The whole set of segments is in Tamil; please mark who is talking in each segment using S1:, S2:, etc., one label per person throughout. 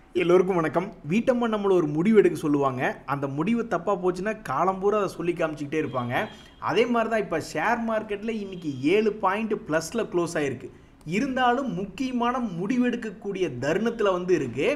S1: எல்லோருக்கும் வணக்கம் வீட்டம்மா நம்மளை ஒரு முடிவு எடுக்க சொல்லுவாங்க அந்த முடிவு தப்பாக போச்சுன்னா காலம் பூரா அதை சொல்லி காமிச்சிக்கிட்டே இருப்பாங்க அதே மாதிரி தான் இப்போ ஷேர் மார்க்கெட்டில் இன்னைக்கு ஏழு பாயிண்ட் ப்ளஸில் க்ளோஸ் ஆகிருக்கு இருந்தாலும் முக்கியமான முடிவெடுக்கக்கூடிய தருணத்தில் வந்து இருக்குது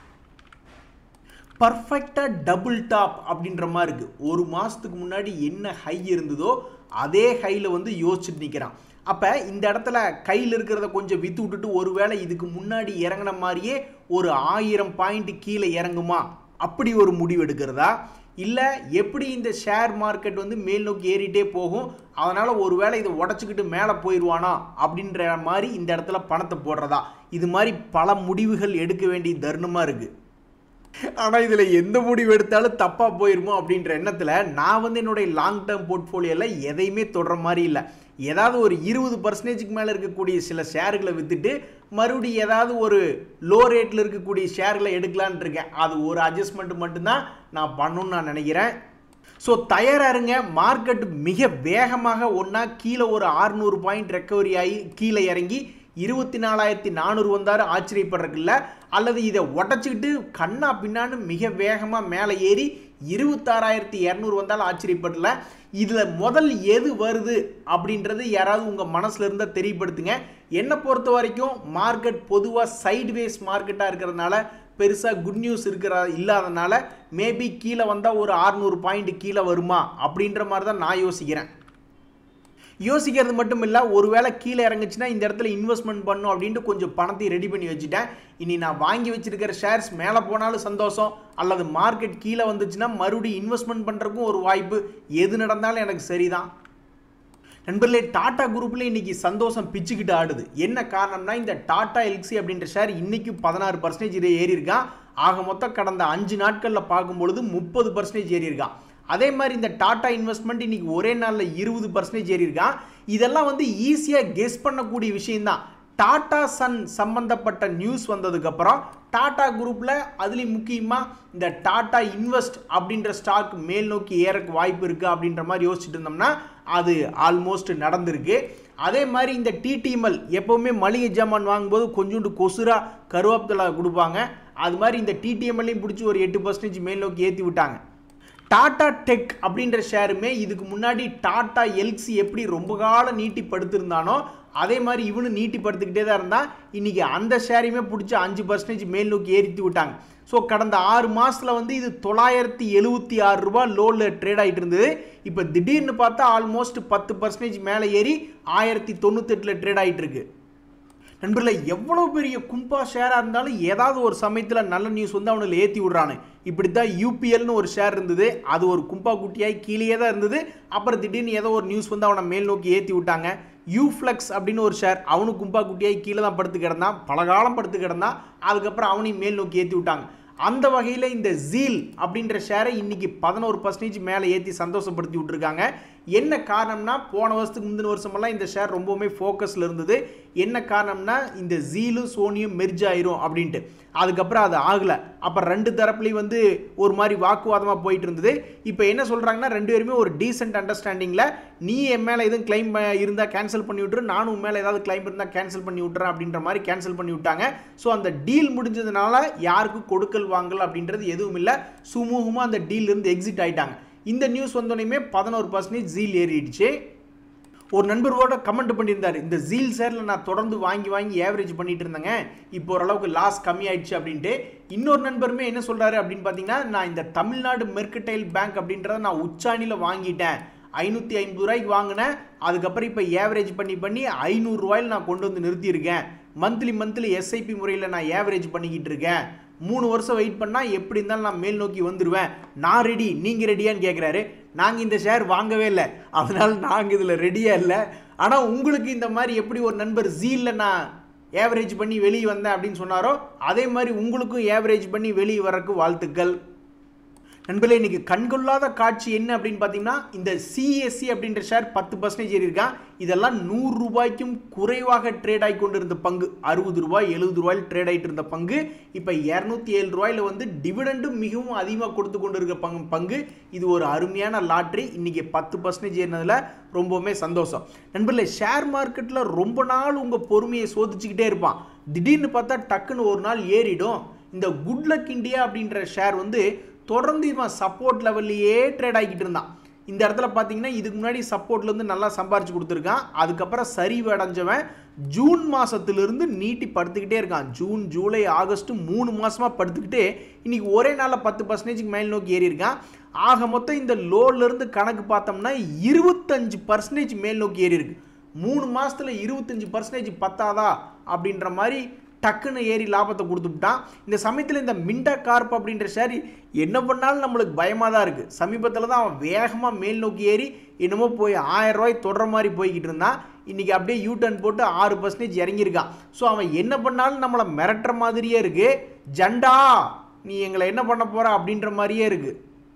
S1: பர்ஃபெக்டாக டபுள் டாப் அப்படின்ற மாதிரி இருக்குது ஒரு மாதத்துக்கு முன்னாடி என்ன ஹை இருந்ததோ அதே ஹையில் வந்து யோசிச்சுட்டு நிற்கிறான் அப்போ இந்த இடத்துல கையில் இருக்கிறத கொஞ்சம் விற்று விட்டுட்டு ஒருவேளை இதுக்கு முன்னாடி இறங்கின மாதிரியே ஒரு ஆயிரம் பாயிண்ட் கீழே இறங்குமா அப்படி ஒரு முடிவு எடுக்கிறதா இல்லை எப்படி இந்த ஷேர் மார்க்கெட் வந்து மேல் நோக்கி ஏறிட்டே போகும் அதனால் ஒருவேளை இதை உடச்சிக்கிட்டு மேலே போயிடுவானா அப்படின்ற மாதிரி இந்த இடத்துல பணத்தை போடுறதா இது மாதிரி பல முடிவுகள் எடுக்க வேண்டிய தருணமாக இருக்குது ஆனால் இதில் எந்த முடிவு எடுத்தாலும் தப்பாக போயிருமோ அப்படின்ற எண்ணத்தில் நான் வந்து என்னுடைய லாங் டேர்ம் போர்ட்ஃபோலியோவில் எதையுமே தொடர மாதிரி இல்லை ஏதாவது ஒரு இருபது பர்சன்டேஜுக்கு மேலே இருக்கக்கூடிய சில ஷேர்களை விற்றுட்டு மறுபடியும் ஏதாவது ஒரு லோ ரேட்டில் இருக்கக்கூடிய ஷேர்களை எடுக்கலான் இருக்கேன் அது ஒரு அட்ஜஸ்ட்மெண்ட் மட்டும்தான் நான் பண்ணணும்னு நான் நினைக்கிறேன் ஸோ தயாராக இருங்க மார்க்கெட் மிக வேகமாக ஒன்றா கீழே ஒரு ஆறுநூறு பாயிண்ட் ரெக்கவரி ஆகி கீழே இறங்கி இருபத்தி நாலாயிரத்தி நானூறு வந்தாரு ஆச்சரியப்படுறதுக்கு அல்லது இதை உடச்சிக்கிட்டு கண்ணா பின்னான்னு மிக வேகமாக மேலே ஏறி இருபத்தாறாயிரத்தி இரநூறு வந்தாலும் ஆச்சரியப்படல இதில் முதல் எது வருது அப்படின்றது யாராவது உங்கள் மனசில் இருந்தால் தெரியப்படுத்துங்க என்னை பொறுத்த வரைக்கும் மார்க்கெட் பொதுவாக சைட்வேஸ் மார்க்கெட்டாக இருக்கிறதுனால பெருசாக குட் நியூஸ் இருக்கிற இல்லாதனால மேபி கீழே வந்தால் ஒரு ஆறுநூறு பாயிண்ட் கீழே வருமா அப்படின்ற மாதிரி தான் நான் யோசிக்கிறேன் யோசிக்கிறது மட்டும் இல்லை ஒருவேளை கீழே இறங்குச்சுன்னா இந்த இடத்துல இன்வெஸ்ட்மெண்ட் பண்ணும் அப்படின்ட்டு கொஞ்சம் பணத்தை ரெடி பண்ணி வச்சுட்டேன் இனி நான் வாங்கி வச்சிருக்கிற ஷேர்ஸ் மேலே போனாலும் சந்தோஷம் அல்லது மார்க்கெட் கீழே வந்துச்சுன்னா மறுபடியும் இன்வெஸ்ட்மெண்ட் பண்ணுறதுக்கும் ஒரு வாய்ப்பு எது நடந்தாலும் எனக்கு சரிதான் நண்பர்களே டாடா குரூப்பில் இன்னைக்கு சந்தோஷம் பிச்சுக்கிட்டு ஆடுது என்ன காரணம்னா இந்த டாடா எல்சி அப்படின்ற ஷேர் இன்னைக்கு பதினாறு பர்சன்டேஜ் ஏறி இருக்கான் ஆக மொத்தம் கடந்த அஞ்சு நாட்களில் பார்க்கும்பொழுது முப்பது பர்சன்டேஜ் ஏறி இருக்கான் அதே மாதிரி இந்த டாடா இன்வெஸ்ட்மெண்ட் இன்னைக்கு ஒரே நாளில் இருபது பர்சன்டேஜ் ஏறி இருக்கான் இதெல்லாம் வந்து ஈஸியாக கெஸ் பண்ணக்கூடிய விஷயம்தான் டாடா சன் சம்பந்தப்பட்ட நியூஸ் வந்ததுக்கப்புறம் டாடா குரூப்பில் அதுலேயும் முக்கியமாக இந்த டாடா இன்வெஸ்ட் அப்படின்ற ஸ்டாக் மேல் நோக்கி ஏறக்கு வாய்ப்பு இருக்குது அப்படின்ற மாதிரி யோசிச்சுட்டு இருந்தோம்னா அது ஆல்மோஸ்ட் நடந்திருக்கு அதே மாதிரி இந்த டிடிஎம்எல் எப்போவுமே மளிகை ஜாமான் வாங்கும்போது கொஞ்சோண்டு கொசுரா கருவேப்பிலை கொடுப்பாங்க அது மாதிரி இந்த டிடிஎம்எல்லையும் பிடிச்சி ஒரு எட்டு பர்சன்டேஜ் மேல் நோக்கி ஏற்றி விட்டாங்க டாடா டெக் அப்படின்ற ஷேருமே இதுக்கு முன்னாடி டாடா எல்சி எப்படி ரொம்ப காலம் நீட்டி படுத்திருந்தானோ அதே மாதிரி இவனு நீட்டி படுத்துக்கிட்டே தான் இருந்தால் இன்றைக்கி அந்த ஷேரையுமே பிடிச்சி அஞ்சு பர்சன்டேஜ் மேல் நோக்கி ஏறித்து விட்டாங்க ஸோ கடந்த ஆறு மாதத்தில் வந்து இது தொள்ளாயிரத்தி எழுபத்தி ஆறு ரூபா லோவில் ட்ரேட் ஆகிட்டு இருந்தது இப்போ திடீர்னு பார்த்தா ஆல்மோஸ்ட் பத்து பர்சன்டேஜ் மேலே ஏறி ஆயிரத்தி தொண்ணூத்தெட்டில் ட்ரேட் ஆகிட்டு இருக்கு நண்பர்களே எவ்வளோ பெரிய கும்பா ஷேராக இருந்தாலும் ஏதாவது ஒரு சமயத்தில் நல்ல நியூஸ் வந்து அவனுக்கு ஏற்றி விட்றானு இப்படி தான் யூபிஎல்னு ஒரு ஷேர் இருந்தது அது ஒரு கும்பா குட்டியாய் கீழே தான் இருந்தது அப்புறம் திடீர்னு ஏதோ ஒரு நியூஸ் வந்து அவனை மேல் நோக்கி ஏற்றி விட்டாங்க யூஃப்ளெக்ஸ் அப்படின்னு ஒரு ஷேர் அவனும் கும்பா குட்டியாய் கீழே தான் படுத்து கிடந்தான் பல காலம் படுத்து கிடந்தான் அதுக்கப்புறம் அவனையும் மேல் நோக்கி ஏற்றி விட்டாங்க அந்த வகையில் இந்த ஜீல் அப்படின்ற ஷேரை இன்னைக்கு பதினோரு பர்சன்டேஜ் மேலே ஏற்றி சந்தோஷப்படுத்தி விட்டுருக்காங்க என்ன காரணம்னா போன வருஷத்துக்கு முந்தின வருஷமெல்லாம் இந்த ஷேர் ரொம்பவுமே ஃபோக்கஸில் இருந்தது என்ன காரணம்னா இந்த ஜீலும் சோனியும் மெர்ஜ் ஆயிரும் அப்படின்ட்டு அதுக்கப்புறம் அது ஆகலை அப்போ ரெண்டு தரப்புலையும் வந்து ஒரு மாதிரி வாக்குவாதமாக போயிட்டு இருந்தது இப்போ என்ன சொல்கிறாங்கன்னா ரெண்டு பேருமே ஒரு டீசென்ட் அண்டர்ஸ்டாண்டிங்கில் நீ என் மேலே எதுவும் கிளைம் இருந்தால் கேன்சல் பண்ணி விட்டுரு நானும் உன் மேலே ஏதாவது கிளைம் இருந்தால் கேன்சல் பண்ணி விட்டுறேன் அப்படின்ற மாதிரி கேன்சல் பண்ணி விட்டாங்க ஸோ அந்த டீல் முடிஞ்சதுனால யாருக்கும் கொடுக்கல் வாங்கல் அப்படின்றது எதுவும் இல்லை சுமூகமாக அந்த டீல்லேருந்து எக்ஸிட் ஆகிட்டாங்க இந்த நியூஸ் வந்தோடனே பதினோரு பர்சன்டேஜ் ஜீல் ஏறிடுச்சு ஒரு நண்பரோட கமெண்ட் பண்ணியிருந்தார் இந்த ஜீல் ஷேரில் நான் தொடர்ந்து வாங்கி வாங்கி ஏவரேஜ் பண்ணிட்டு இருந்தேங்க இப்போ ஓரளவுக்கு லாஸ் கம்மி ஆயிடுச்சு அப்படின்ட்டு இன்னொரு நண்பருமே என்ன சொல்கிறாரு அப்படின்னு பார்த்தீங்கன்னா நான் இந்த தமிழ்நாடு மெர்கடைல் பேங்க் அப்படின்றத நான் உச்சாணியில் வாங்கிட்டேன் ஐநூற்றி ஐம்பது ரூபாய்க்கு வாங்கினேன் அதுக்கப்புறம் இப்போ ஏவரேஜ் பண்ணி பண்ணி ஐநூறுரூவாயில் நான் கொண்டு வந்து நிறுத்தியிருக்கேன் மந்த்லி மந்த்லி எஸ்ஐபி முறையில் நான் ஏவரேஜ் பண்ணிக்கிட்டு இருக்கேன் மூணு வருஷம் வெயிட் பண்ணால் எப்படி இருந்தாலும் நான் மேல் நோக்கி வந்துடுவேன் நான் ரெடி நீங்கள் ரெடியான்னு கேட்குறாரு நாங்கள் இந்த ஷேர் வாங்கவே இல்லை அதனால் நாங்கள் இதில் ரெடியாக இல்லை ஆனால் உங்களுக்கு இந்த மாதிரி எப்படி ஒரு நண்பர் ஜீலில் நான் ஏவரேஜ் பண்ணி வெளியே வந்தேன் அப்படின்னு சொன்னாரோ அதே மாதிரி உங்களுக்கும் ஏவரேஜ் பண்ணி வெளியே வரக்கு வாழ்த்துக்கள் நண்பர்களே இன்னைக்கு கண்கொள்ளாத காட்சி என்ன அப்படின்னு பார்த்தீங்கன்னா இந்த சிஎஸ்சி அப்படின்ற ஷேர் பத்து பர்சன்டேஜ் ஏறி இருக்கான் இதெல்லாம் நூறு ரூபாய்க்கும் குறைவாக ட்ரேட் ஆகி கொண்டு இருந்த பங்கு அறுபது ரூபாய் எழுபது ரூபாயில் ட்ரேட் ஆகிட்டு இருந்த பங்கு இப்போ இரநூத்தி ஏழு ரூபாயில் வந்து டிவிடெண்டும் மிகவும் அதிகமாக கொடுத்து கொண்டு இருக்க பங்கு பங்கு இது ஒரு அருமையான லாட்ரி இன்னைக்கு பத்து பர்சன்டேஜ் ஏறினதில் ரொம்பவுமே சந்தோஷம் நண்பர்களே ஷேர் மார்க்கெட்டில் ரொம்ப நாள் உங்கள் பொறுமையை சோதிச்சுக்கிட்டே இருப்பான் திடீர்னு பார்த்தா டக்குன்னு ஒரு நாள் ஏறிடும் இந்த குட்லக் இந்தியா அப்படின்ற ஷேர் வந்து தொடர்ந்து இவன் சப்போர்ட் லெவல்லையே ட்ரேட் ஆகிட்டு இருந்தான் இந்த இடத்துல பார்த்தீங்கன்னா இதுக்கு முன்னாடி சப்போர்ட்லேருந்து நல்லா சம்பாரிச்சு கொடுத்துருக்கான் அதுக்கப்புறம் சரிவு அடைஞ்சவன் ஜூன் மாதத்துலேருந்து நீட்டி படுத்துக்கிட்டே இருக்கான் ஜூன் ஜூலை ஆகஸ்ட் மூணு மாதமாக படுத்துக்கிட்டு இன்னைக்கு ஒரே நாளில் பத்து பர்சன்டேஜுக்கு மேல் நோக்கி ஏறி இருக்கான் ஆக மொத்தம் இந்த லோன்லேருந்து கணக்கு பார்த்தோம்னா இருபத்தஞ்சு பர்சன்டேஜ் மேல் நோக்கி ஏறி இருக்கு மூணு மாதத்தில் இருபத்தஞ்சு பர்சன்டேஜ் பத்தாதா அப்படின்ற மாதிரி டக்குன்னு ஏறி லாபத்தை கொடுத்துட்டான் இந்த சமயத்தில் இந்த மிண்டா கார்ப் அப்படின்ற ஷேர் என்ன பண்ணாலும் நம்மளுக்கு பயமாக தான் இருக்குது சமீபத்தில் தான் அவன் வேகமாக மேல் நோக்கி ஏறி என்னமோ போய் ஆயிரம் ரூபாய் தொடர மாதிரி போய்கிட்டு இருந்தான் இன்றைக்கி அப்படியே யூ டர்ன் போட்டு ஆறு பர்சன்டேஜ் இறங்கியிருக்கான் ஸோ அவன் என்ன பண்ணாலும் நம்மளை மிரட்டுற மாதிரியே இருக்குது ஜண்டா நீ எங்களை என்ன பண்ண போகிற அப்படின்ற மாதிரியே இருக்குது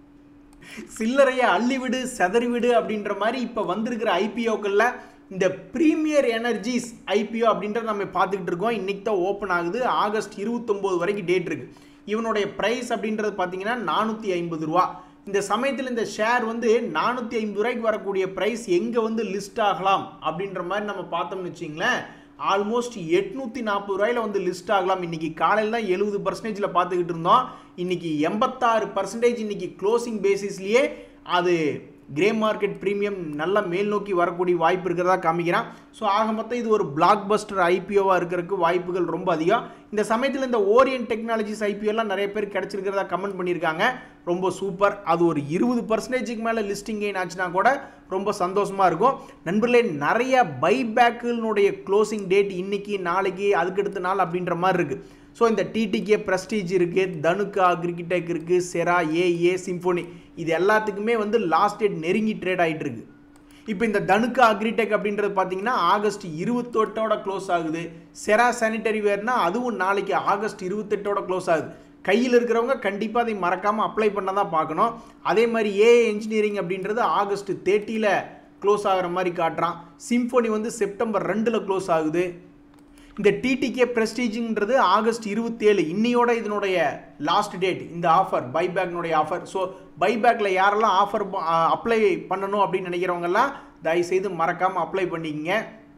S1: சில்லறையை அள்ளி விடு செதறி விடு அப்படின்ற மாதிரி இப்போ வந்திருக்கிற ஐபிஓக்களில் இந்த ப்ரீமியர் எனர்ஜிஸ் ஐபிஓ அப்படின்றத நம்ம பார்த்துக்கிட்டு இருக்கோம் இன்றைக்கி தான் ஓப்பன் ஆகுது ஆகஸ்ட் இருபத்தொம்போது வரைக்கும் டேட் இருக்குது இவனுடைய ப்ரைஸ் அப்படின்றது பார்த்தீங்கன்னா நானூற்றி ஐம்பது ரூபா இந்த சமயத்தில் இந்த ஷேர் வந்து நானூற்றி ஐம்பது ரூபாய்க்கு வரக்கூடிய ப்ரைஸ் எங்கே வந்து லிஸ்ட் ஆகலாம் அப்படின்ற மாதிரி நம்ம பார்த்தோம்னு வச்சிங்களேன் ஆல்மோஸ்ட் எட்நூற்றி நாற்பது ரூபாயில் வந்து லிஸ்ட் ஆகலாம் இன்னைக்கு காலையில் தான் எழுபது பர்சன்டேஜில் பார்த்துக்கிட்டு இருந்தோம் இன்னைக்கு எண்பத்தாறு பர்சன்டேஜ் இன்னைக்கு க்ளோசிங் பேசிஸ்லேயே அது கிரே மார்க்கெட் ப்ரீமியம் நல்ல மேல் நோக்கி வரக்கூடிய வாய்ப்பு இருக்கிறதா காமிக்கிறான் ஸோ ஆக மொத்தம் இது ஒரு பிளாக் பஸ்டர் ஐபிஓவாக இருக்கிறதுக்கு வாய்ப்புகள் ரொம்ப அதிகம் இந்த சமயத்தில் இந்த ஓரியன் டெக்னாலஜிஸ் ஐபிஓலாம் நிறைய பேர் கிடச்சிருக்கிறதா கமெண்ட் பண்ணியிருக்காங்க ரொம்ப சூப்பர் அது ஒரு இருபது பர்சன்டேஜுக்கு மேலே லிஸ்டிங் கெயின் ஆச்சுன்னா கூட ரொம்ப சந்தோஷமாக இருக்கும் நண்பர்களே நிறைய பைபேக்குனுடைய க்ளோசிங் டேட் இன்னைக்கு நாளைக்கு அதுக்கடுத்த நாள் அப்படின்ற மாதிரி இருக்குது ஸோ இந்த டிடிகே ப்ரெஸ்டீஜ் இருக்குது தனுக்கு அக்ரிகிடெக் இருக்குது செரா ஏஏ சிம்போனி இது எல்லாத்துக்குமே வந்து லாஸ்ட் டேட் நெருங்கி ட்ரேட் ஆகிட்டு இருக்கு இப்போ இந்த தனுக்கு அக்ரிடெக் அப்படின்றது பார்த்தீங்கன்னா ஆகஸ்ட் இருபத்தெட்டோட க்ளோஸ் ஆகுது செரா சானிட்டரி வேர்னா அதுவும் நாளைக்கு ஆகஸ்ட் இருபத்தெட்டோட க்ளோஸ் ஆகுது கையில் இருக்கிறவங்க கண்டிப்பாக அதை மறக்காமல் அப்ளை பண்ண தான் பார்க்கணும் அதே மாதிரி ஏ இன்ஜினியரிங் அப்படின்றது ஆகஸ்ட் தேர்ட்டியில் க்ளோஸ் ஆகிற மாதிரி காட்டுறான் சிம்போனி வந்து செப்டம்பர் ரெண்டில் க்ளோஸ் ஆகுது இந்த டிடிகே ப்ரெஸ்டீஜுன்றது ஆகஸ்ட் இருபத்தேழு இன்னையோட இதனுடைய லாஸ்ட் டேட் இந்த ஆஃபர் பைபேக்னுடைய ஆஃபர் ஸோ பைபேக்கில் யாரெல்லாம் ஆஃபர் அப்ளை பண்ணணும் அப்படின்னு நினைக்கிறவங்கெல்லாம் தயவுசெய்து மறக்காமல் அப்ளை பண்ணிக்கங்க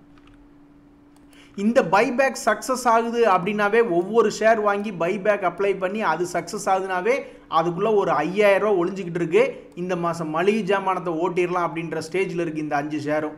S1: இந்த பைபேக் சக்ஸஸ் ஆகுது அப்படின்னாவே ஒவ்வொரு ஷேர் வாங்கி பைபேக் அப்ளை பண்ணி அது சக்ஸஸ் ஆகுதுனாவே அதுக்குள்ளே ஒரு ஐயாயிரம் ரூபா ஒளிஞ்சிக்கிட்டு இருக்கு இந்த மாதம் மளிகை ஜாமானத்தை ஓட்டிடலாம் அப்படின்ற ஸ்டேஜில் இருக்குது இந்த அஞ்சு ஷேரும்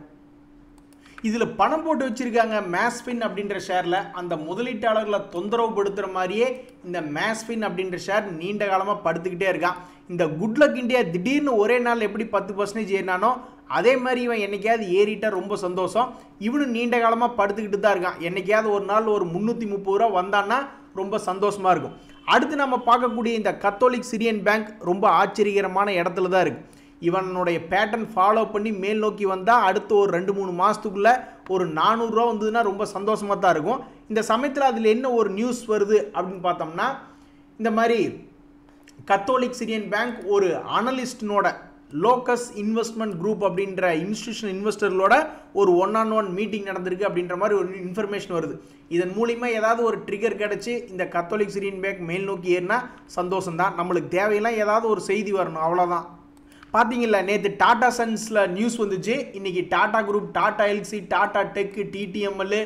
S1: இதில் பணம் போட்டு வச்சுருக்காங்க மேஸ்பின் அப்படின்ற ஷேரில் அந்த முதலீட்டாளர்களை தொந்தரவு படுத்துகிற மாதிரியே இந்த மேஸ்பின் அப்படின்ற ஷேர் நீண்ட காலமாக படுத்துக்கிட்டே இருக்கான் இந்த குட்லக் இந்தியா திடீர்னு ஒரே நாள் எப்படி பத்து பர்சன்டேஜ் ஏறினானோ அதே மாதிரி இவன் என்னைக்காவது ஏறிட்டா ரொம்ப சந்தோஷம் இவனும் நீண்ட காலமாக படுத்துக்கிட்டு தான் இருக்கான் என்னைக்காவது ஒரு நாள் ஒரு முந்நூற்றி முப்பது ரூபா வந்தான்னா ரொம்ப சந்தோஷமாக இருக்கும் அடுத்து நம்ம பார்க்கக்கூடிய இந்த கத்தோலிக் சிரியன் பேங்க் ரொம்ப ஆச்சரியகரமான இடத்துல தான் இருக்குது இவனுடைய பேட்டர்ன் ஃபாலோ பண்ணி மேல் நோக்கி வந்தால் அடுத்த ஒரு ரெண்டு மூணு மாதத்துக்குள்ளே ஒரு நானூறுரூவா வந்ததுன்னா ரொம்ப சந்தோஷமாக தான் இருக்கும் இந்த சமயத்தில் அதில் என்ன ஒரு நியூஸ் வருது அப்படின்னு பார்த்தோம்னா இந்த மாதிரி கத்தோலிக் சிரியன் பேங்க் ஒரு அனலிஸ்டினோட லோக்கஸ் இன்வெஸ்ட்மெண்ட் குரூப் அப்படின்ற இன்ஸ்டியூஷன் இன்வெஸ்டர்களோட ஒரு ஒன் ஆன் ஒன் மீட்டிங் நடந்திருக்கு அப்படின்ற மாதிரி ஒரு இன்ஃபர்மேஷன் வருது இதன் மூலிமா ஏதாவது ஒரு ட்ரிகர் கிடச்சி இந்த கத்தோலிக் சிரியன் பேங்க் மேல் நோக்கி ஏறினா சந்தோஷம் தான் நம்மளுக்கு தேவையெல்லாம் ஏதாவது ஒரு செய்தி வரணும் அவ்வளோதான் பார்த்தீங்களா நேற்று டாடா சன்ஸில் நியூஸ் வந்துச்சு இன்றைக்கி Tata group Tata Elxsi Tata Tech TTML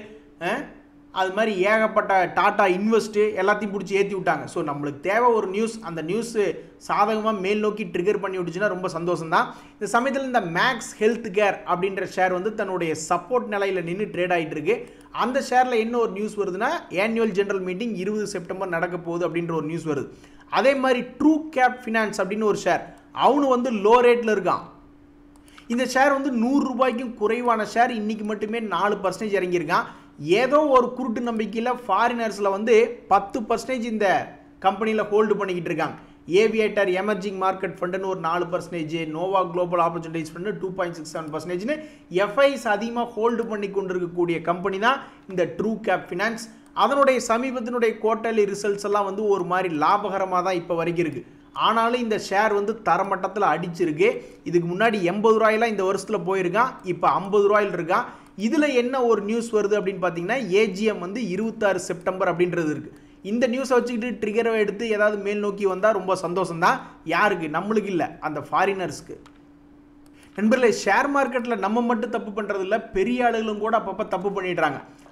S1: அது மாதிரி ஏகப்பட்ட டாடா இன்வெஸ்ட்டு எல்லாத்தையும் பிடிச்சி ஏற்றி விட்டாங்க ஸோ நம்மளுக்கு தேவை ஒரு நியூஸ் அந்த நியூஸு சாதகமாக மேல் நோக்கி ட்ரிகர் பண்ணி விட்டுச்சுன்னா ரொம்ப சந்தோஷம் தான் இந்த சமயத்தில் இந்த மேக்ஸ் ஹெல்த் கேர் அப்படின்ற ஷேர் வந்து தன்னுடைய சப்போர்ட் நிலையில் நின்று ட்ரேட் ஆகிட்டு இருக்கு அந்த ஷேரில் என்ன ஒரு நியூஸ் வருதுன்னா ஆனுவல் ஜெனரல் மீட்டிங் இருபது செப்டம்பர் நடக்க போகுது அப்படின்ற ஒரு நியூஸ் வருது அதே மாதிரி ட்ரூ கேப் ஃபினான்ஸ் அப்படின்னு ஒரு ஷேர் அவனு வந்து லோ ரேட்டில் இருக்கான் இந்த ஷேர் வந்து நூறு ரூபாய்க்கும் குறைவான ஷேர் இன்னைக்கு மட்டுமே நாலு பர்சன்டேஜ் இறங்கியிருக்கான் ஏதோ ஒரு குருட்டு நம்பிக்கையில் ஃபாரினர்ஸில் வந்து பத்து பர்சன்டேஜ் இந்த கம்பெனியில் ஹோல்டு பண்ணிக்கிட்டு இருக்காங்க ஏவியேட்டர் எமர்ஜிங் மார்க்கெட் ஃபண்டுன்னு ஒரு நாலு percentage Nova global opportunities fund two point six seven பர்சன்டேஜ்னு எஃப்ஐஸ் அதிகமாக ஹோல்டு பண்ணி கொண்டிருக்கக்கூடிய கம்பெனி தான் இந்த ட்ரூ கேப் ஃபினான்ஸ் அதனுடைய சமீபத்தினுடைய குவார்டர்லி ரிசல்ட்ஸ் எல்லாம் வந்து ஒரு மாதிரி லாபகரமாக தான் இப்போ வரைக்கும் இருக்குது ஆனாலும் இந்த ஷேர் வந்து தரமட்டத்தில் அடிச்சிருக்கு இதுக்கு முன்னாடி எண்பது ரூபாயெல்லாம் இந்த வருஷத்தில் போயிருக்கான் இப்போ ஐம்பது ரூபாயில் இருக்கான் இதில் என்ன ஒரு நியூஸ் வருது அப்படின்னு பார்த்தீங்கன்னா ஏஜிஎம் வந்து இருபத்தாறு செப்டம்பர் அப்படின்றது இருக்குது இந்த நியூஸை வச்சுக்கிட்டு ட்ரிகரை எடுத்து ஏதாவது மேல் நோக்கி வந்தால் ரொம்ப சந்தோஷம் தான் யாருக்கு நம்மளுக்கு இல்லை அந்த ஃபாரினர்ஸ்க்கு நண்பர்களே ஷேர் மார்க்கெட்டில் நம்ம மட்டும் தப்பு பண்ணுறது இல்லை பெரிய ஆளுகளும் கூட அப்பப்போ தப்பு பண்ணிடுறாங்க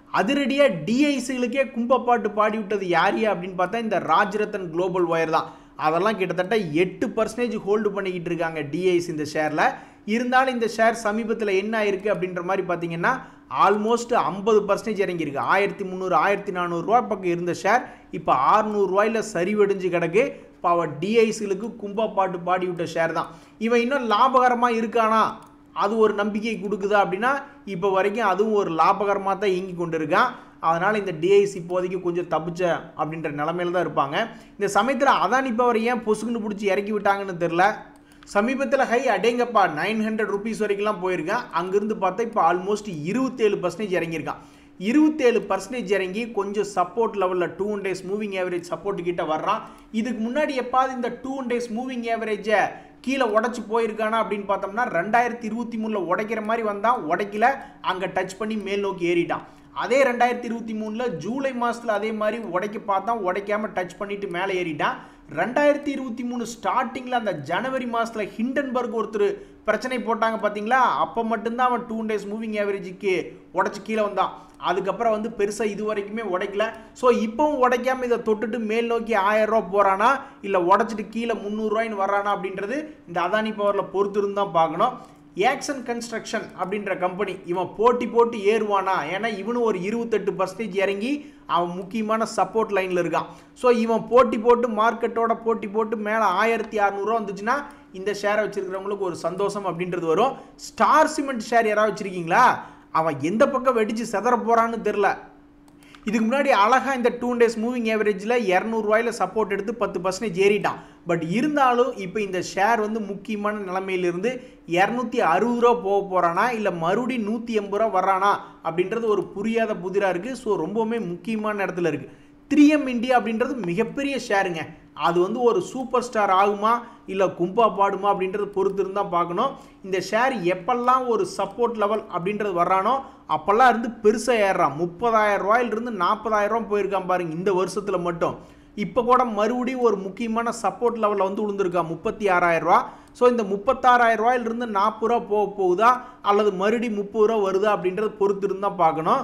S1: அதிரடியாக டிஐசிகளுக்கே கும்பப்பாட்டு பாடி விட்டது யாரியா அப்படின்னு பார்த்தா இந்த ராஜ்ரத்தன் குளோபல் ஒயர் தான் அதெல்லாம் கிட்டத்தட்ட எட்டு பர்சன்டேஜ் ஹோல்டு பண்ணிக்கிட்டு இருக்காங்க டிஐஸ் இந்த ஷேரில் இருந்தாலும் இந்த ஷேர் சமீபத்தில் என்ன ஆயிருக்கு அப்படின்ற மாதிரி பார்த்தீங்கன்னா ஆல்மோஸ்ட் ஐம்பது பர்சன்டேஜ் இறங்கியிருக்கு ஆயிரத்தி முந்நூறு ஆயிரத்தி நானூறுரூவா பக்கம் இருந்த ஷேர் இப்போ ஆறுநூறுவாயில் சரிவடைஞ்சு கிடக்கு இப்போ அவள் டிஐசிகளுக்கு கும்பா பாட்டு பாடி விட்ட ஷேர் தான் இவன் இன்னும் லாபகரமாக இருக்கானா அது ஒரு நம்பிக்கை கொடுக்குதா அப்படின்னா இப்போ வரைக்கும் அதுவும் ஒரு லாபகரமாக தான் இயங்கி கொண்டு இருக்கான் அதனால் இந்த டிஐசி இப்போதைக்கு கொஞ்சம் தப்பிச்ச அப்படின்ற நிலமையில தான் இருப்பாங்க இந்த சமயத்தில் அதான் இப்போ அவர் ஏன் பொசுக்குன்னு பிடிச்சி இறக்கி விட்டாங்கன்னு தெரில சமீபத்தில் ஹை அடேங்கப்பா நைன் ஹண்ட்ரட் ருபீஸ் வரைக்கும்லாம் போயிருக்கேன் அங்கேருந்து பார்த்தா இப்போ ஆல்மோஸ்ட் இருபத்தேழு பர்சன்டேஜ் இறங்கியிருக்கான் இருபத்தேழு பர்சன்டேஜ் இறங்கி கொஞ்சம் சப்போர்ட் லெவலில் two one days moving average support கிட்ட வர்றான் இதுக்கு முன்னாடி எப்பாவது இந்த டூ ஒன் டேஸ் மூவிங் ஆவரேஜை கீழே உடச்சி போயிருக்கானா அப்படின்னு பார்த்தோம்னா ரெண்டாயிரத்தி இருபத்தி மூணில் உடைக்கிற மாதிரி வந்தான் உடைக்கல அங்கே டச் பண்ணி மேல் நோக்கி ஏறிட்டான் அதே ரெண்டாயிரத்தி இருபத்தி மூணில் ஜூலை மாதத்தில் அதே மாதிரி உடைக்க பார்த்தான் உடைக்காம டச் பண்ணிட்டு மேலே ஏறிட்டான் ரெண்டாயிரத்தி இருபத்தி மூணு ஸ்டார்டிங்கில் அந்த ஜனவரி மாதத்தில் ஹிண்டன்பர்க் ஒருத்தர் பிரச்சனை போட்டாங்க பார்த்தீங்களா அப்போ மட்டும்தான் அவன் டூ டேஸ் மூவிங் ஆவரேஜுக்கு உடச்சி கீழே வந்தான் அதுக்கப்புறம் வந்து பெருசாக இது வரைக்குமே உடைக்கல ஸோ இப்போவும் உடைக்காம இதை தொட்டுட்டு மேல் நோக்கி ஆயிரம் ரூபா போகிறானா இல்லை உடச்சிட்டு கீழே முந்நூறுரூவாயின்னு வர்றானா அப்படின்றது இந்த அதானி பவரில் பொறுத்து இருந்து தான் பார்க்கணும் ஏக்சன் கன்ஸ்ட்ரக்ஷன் அப்படின்ற கம்பெனி இவன் போட்டி போட்டு ஏறுவானா ஏன்னா இவனும் ஒரு இருபத்தெட்டு பர்சன்டேஜ் இறங்கி அவன் முக்கியமான சப்போர்ட் லைனில் இருக்கான் ஸோ இவன் போட்டி போட்டு மார்க்கெட்டோட போட்டி போட்டு மேலே ஆயிரத்தி அறநூறுவா வந்துச்சுன்னா இந்த ஷேரை வச்சிருக்கிறவங்களுக்கு ஒரு சந்தோஷம் அப்படின்றது வரும் ஸ்டார் சிமெண்ட் ஷேர் யாராவது வச்சிருக்கீங்களா அவன் எந்த பக்கம் வெடிச்சு செதற போறான்னு தெரில இதுக்கு முன்னாடி அழகாக இந்த டூ டேஸ் மூவிங் ஏவரேஜில் இரநூறுவாயில் சப்போர்ட் எடுத்து பத்து பர்சன்டேஜ் ஏறிட்டான் பட் இருந்தாலும் இப்போ இந்த ஷேர் வந்து முக்கியமான நிலைமையிலிருந்து இரநூத்தி அறுபது ரூபா போக போகிறானா இல்லை மறுபடியும் நூற்றி எண்பது ரூபா வர்றானா அப்படின்றது ஒரு புரியாத புதிராக இருக்குது ஸோ ரொம்பவுமே முக்கியமான இடத்துல இருக்குது த்ரீ எம் இந்தியா அப்படின்றது மிகப்பெரிய ஷேருங்க அது வந்து ஒரு சூப்பர் ஸ்டார் ஆகுமா இல்லை கும்பா பாடுமா அப்படின்றது பொறுத்து இருந்தால் பார்க்கணும் இந்த ஷேர் எப்பெல்லாம் ஒரு சப்போர்ட் லெவல் அப்படின்றது வர்றானோ அப்போல்லாம் இருந்து பெருசாக ஏறுறான் முப்பதாயிரம் ரூபாயிலிருந்து நாற்பதாயிரம் ரூபாய் போயிருக்கான் பாருங்க இந்த வருஷத்தில் மட்டும் இப்போ கூட மறுபடியும் ஒரு முக்கியமான சப்போர்ட் லெவலில் வந்து விழுந்திருக்கான் முப்பத்தி ஆறாயிரம் ரூபா ஸோ இந்த முப்பத்தாறாயிரம் ரூபாயிலிருந்து நாற்பது ரூபா போக போகுதா அல்லது மறுபடியும் முப்பது ரூபா வருதா அப்படின்றது பொறுத்து இருந்தால் பார்க்கணும்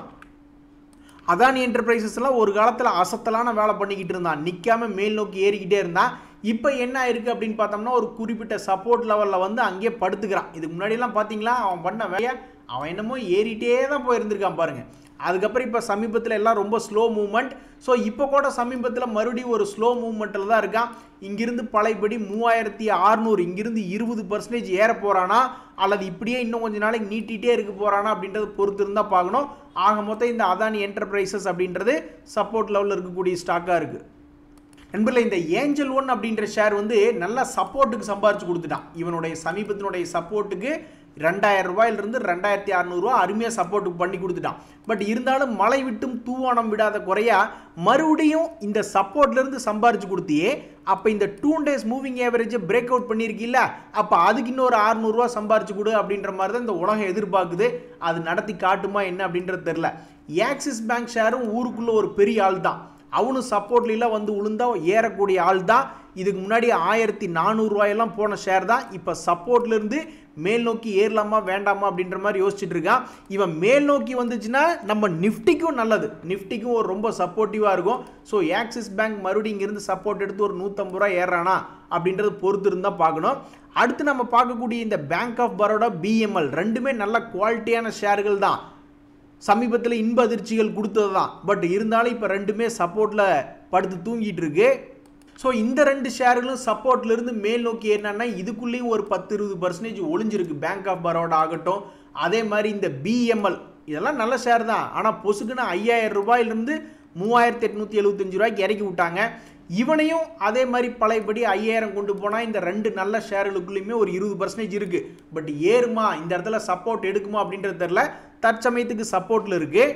S1: அதானி என்டர்பிரைசஸ்லாம் ஒரு காலத்தில் அசத்தலான வேலை பண்ணிக்கிட்டு இருந்தான் நிற்காம மேல் நோக்கி ஏறிக்கிட்டே இருந்தான் இப்போ என்ன ஆயிருக்கு அப்படின்னு பார்த்தோம்னா ஒரு குறிப்பிட்ட சப்போர்ட் லெவலில் வந்து அங்கேயே படுத்துக்கிறான் இதுக்கு முன்னாடிலாம் பார்த்தீங்களா அவன் பண்ண வேலையை அவன் என்னமோ ஏறிட்டே தான் போயிருந்திருக்கான் பாருங்க அதுக்கப்புறம் இப்போ சமீபத்தில் எல்லாம் ரொம்ப ஸ்லோ மூவ்மெண்ட் ஸோ இப்போ கூட சமீபத்தில் மறுபடியும் ஒரு ஸ்லோ மூவ்மெண்ட்டில் தான் இருக்கான் இங்கிருந்து பழையபடி மூவாயிரத்தி அறுநூறு இங்கிருந்து இருபது பர்சன்டேஜ் ஏற போகிறானா அல்லது இப்படியே இன்னும் கொஞ்ச நாளைக்கு நீட்டிகிட்டே இருக்க போகிறானா அப்படின்றத பொறுத்து இருந்தால் பார்க்கணும் ஆக மொத்தம் இந்த அதானி என்டர்பிரைசஸ் அப்படின்றது சப்போர்ட் லெவலில் இருக்கக்கூடிய ஸ்டாக்காக இருக்குது நண்பர்களே இந்த ஏஞ்சல் ஒன் அப்படின்ற ஷேர் வந்து நல்லா சப்போர்ட்டுக்கு சம்பாரிச்சு கொடுத்துட்டான் இவனுடைய சமீபத்தினுடைய சப்போர்ட்டுக்கு ரெண்டாயிரம் ரூபாயிலிருந்து ரெண்டாயிரத்தி அறநூறுவா அருமையாக சப்போர்ட்டுக்கு பண்ணி கொடுத்துட்டான் பட் இருந்தாலும் மழை விட்டும் தூவானம் விடாத குறையா மறுபடியும் இந்த சப்போர்ட்லேருந்து சம்பாரிச்சு கொடுத்தியே அப்போ இந்த டூ டேஸ் மூவிங் ஏவரேஜை பிரேக் அவுட் பண்ணியிருக்கீல்ல அப்போ அதுக்கு இன்னொரு அறுநூறுவா சம்பாரிச்சு கொடு அப்படின்ற மாதிரி தான் இந்த உலகம் எதிர்பார்க்குது அது நடத்தி காட்டுமா என்ன அப்படின்றது தெரில ஆக்சிஸ் பேங்க் ஷேரும் ஊருக்குள்ளே ஒரு பெரிய ஆள் தான் அவனும் சப்போர்ட்லாம் வந்து உளுந்தா ஏறக்கூடிய ஆள் தான் இதுக்கு முன்னாடி ஆயிரத்தி நானூறுரூவாயெல்லாம் போன ஷேர் தான் இப்போ சப்போர்ட்லேருந்து மேல் நோக்கி ஏறலாமா வேண்டாமா அப்படின்ற மாதிரி யோசிச்சுட்டு இருக்கான் இவன் மேல் நோக்கி வந்துச்சுன்னா நம்ம நிஃப்டிக்கும் நல்லது நிஃப்டிக்கும் ஒரு ரொம்ப சப்போர்ட்டிவாக இருக்கும் ஸோ ஆக்சிஸ் பேங்க் மறுபடியும் இங்கேருந்து சப்போர்ட் எடுத்து ஒரு நூற்றம்பது ரூபா ஏறானா அப்படின்றது பொறுத்து இருந்தால் பார்க்கணும் அடுத்து நம்ம பார்க்கக்கூடிய இந்த பேங்க் ஆஃப் பரோடா பிஎம்எல் ரெண்டுமே நல்ல குவாலிட்டியான ஷேர்கள் தான் சமீபத்தில் இன்ப அதிர்ச்சிகள் கொடுத்தது தான் பட் இருந்தாலும் இப்போ ரெண்டுமே சப்போர்ட்டில் படுத்து தூங்கிட்டு இருக்கு ஸோ இந்த ரெண்டு ஷேர்களும் சப்போர்ட்லேருந்து மேல் நோக்கி என்னன்னா இதுக்குள்ளேயும் ஒரு பத்து இருபது பர்சன்டேஜ் ஒளிஞ்சிருக்கு பேங்க் ஆஃப் பரோடா ஆகட்டும் அதே மாதிரி இந்த பிஎம்எல் இதெல்லாம் நல்ல ஷேர் தான் ஆனால் பொசுக்குன்னு ஐயாயிரம் ரூபாயிலிருந்து மூவாயிரத்தி எட்நூற்றி எழுபத்தஞ்சு ரூபாய்க்கு இறக்கி விட்டாங்க இவனையும் அதே மாதிரி பழையபடி ஐயாயிரம் கொண்டு போனால் இந்த ரெண்டு நல்ல ஷேர்களுக்குள்ளேயுமே ஒரு இருபது பர்சன்டேஜ் இருக்குது பட் ஏறுமா இந்த இடத்துல சப்போர்ட் எடுக்குமா அப்படின்றது தெரில தற்சமயத்துக்கு சப்போர்ட்டில் இருக்குது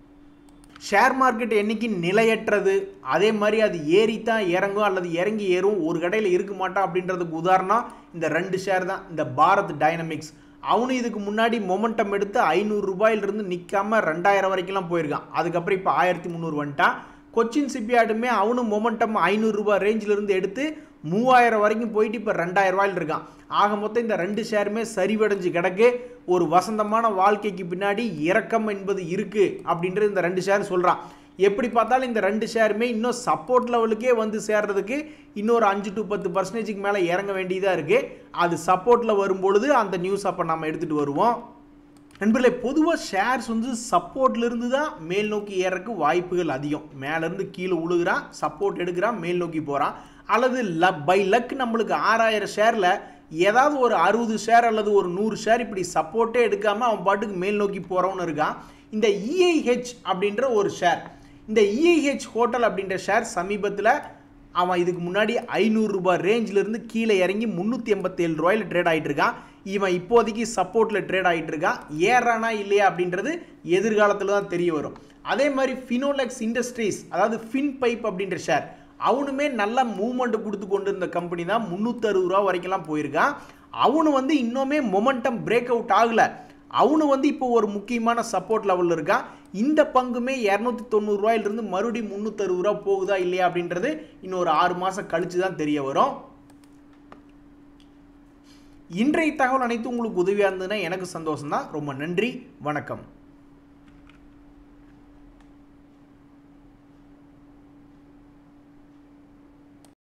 S1: ஷேர் மார்க்கெட் என்னைக்கு நிலையற்றது அதே மாதிரி அது ஏறித்தான் இறங்கும் அல்லது இறங்கி ஏறும் ஒரு கடையில் இருக்க மாட்டான் அப்படின்றதுக்கு உதாரணம் இந்த ரெண்டு ஷேர் தான் இந்த பாரத் டைனமிக்ஸ் அவனும் இதுக்கு முன்னாடி மொமெண்டம் எடுத்து ஐநூறு ரூபாயிலிருந்து நிற்காம ரெண்டாயிரம் வரைக்கும்லாம் போயிருக்கான் அதுக்கப்புறம் இப்போ ஆயிரத்தி முந்நூறு வந்துட்டான் கொச்சின் சிப்பியார்டுமே அவனும் மொமெண்டம் ஐநூறுரூபா ரேஞ்சிலிருந்து எடுத்து மூவாயிரம் வரைக்கும் போயிட்டு இப்போ ரெண்டாயிரம் ரூபாயில் இருக்கான் ஆக மொத்தம் இந்த ரெண்டு ஷேருமே சரிவடைஞ்சு கிடக்கு ஒரு வசந்தமான வாழ்க்கைக்கு பின்னாடி இறக்கம் என்பது இருக்கு அப்படின்றது இந்த ரெண்டு ஷேர் சொல்கிறான் எப்படி பார்த்தாலும் இந்த ரெண்டு ஷேருமே இன்னும் சப்போர்ட் லெவலுக்கே வந்து சேர்றதுக்கு இன்னொரு அஞ்சு டு பத்து பர்சன்டேஜுக்கு மேலே இறங்க வேண்டியதாக இருக்குது அது சப்போர்ட்டில் வரும்பொழுது அந்த நியூஸ் அப்போ நம்ம எடுத்துகிட்டு வருவோம் நண்பர்களே பொதுவாக ஷேர்ஸ் வந்து சப்போர்ட்லேருந்து தான் மேல் நோக்கி ஏறக்கு வாய்ப்புகள் அதிகம் மேலேருந்து கீழே உழுகிறான் சப்போர்ட் எடுக்கிறான் மேல் நோக்கி போகிறான் அல்லது ல பை லக் நம்மளுக்கு ஆறாயிரம் ஷேரில் ஏதாவது ஒரு அறுபது ஷேர் அல்லது ஒரு நூறு ஷேர் இப்படி சப்போர்ட்டே எடுக்காமல் அவன் பாட்டுக்கு மேல் நோக்கி போகிறவனு இருக்கான் இந்த இஐஹெச் அப்படின்ற ஒரு ஷேர் இந்த இஐஹெச் ஹோட்டல் அப்படின்ற ஷேர் சமீபத்தில் அவன் இதுக்கு முன்னாடி ஐநூறுரூபா ரேஞ்சிலிருந்து கீழே இறங்கி முந்நூற்றி எண்பத்தேழு ரூபாயில் ட்ரேட் ஆகிட்டு இருக்கான் இவன் இப்போதைக்கு சப்போர்ட்டில் ட்ரேட் ஆகிட்டு இருக்கான் ஏறானா இல்லையா அப்படின்றது எதிர்காலத்தில் தான் தெரிய வரும் அதே மாதிரி ஃபினோலெக்ஸ் இண்டஸ்ட்ரீஸ் அதாவது ஃபின் பைப் அப்படின்ற ஷேர் அவனுமே நல்ல மூவ்மெண்ட் கொடுத்து கொண்டு இருந்த கம்பெனி தான் முந்நூற்றறுபது ரூபா வரைக்கும்லாம் போயிருக்கான் அவனு வந்து இன்னுமே மொமெண்டம் பிரேக் அவுட் ஆகலை அவனு வந்து இப்போ ஒரு முக்கியமான சப்போர்ட் லெவலில் இருக்கான் இந்த பங்குமே இரநூத்தி தொண்ணூறுரூவாயிலிருந்து மறுபடியும் முந்நூற்றறுபது ரூபா போகுதா இல்லையா அப்படின்றது இன்னும் ஒரு ஆறு மாதம் கழிச்சு தான் தெரிய வரும் இன்றைய தகவல் அனைத்து உங்களுக்கு உதவியாக இருந்ததுன்னா எனக்கு சந்தோஷம் தான் ரொம்ப நன்றி வணக்கம்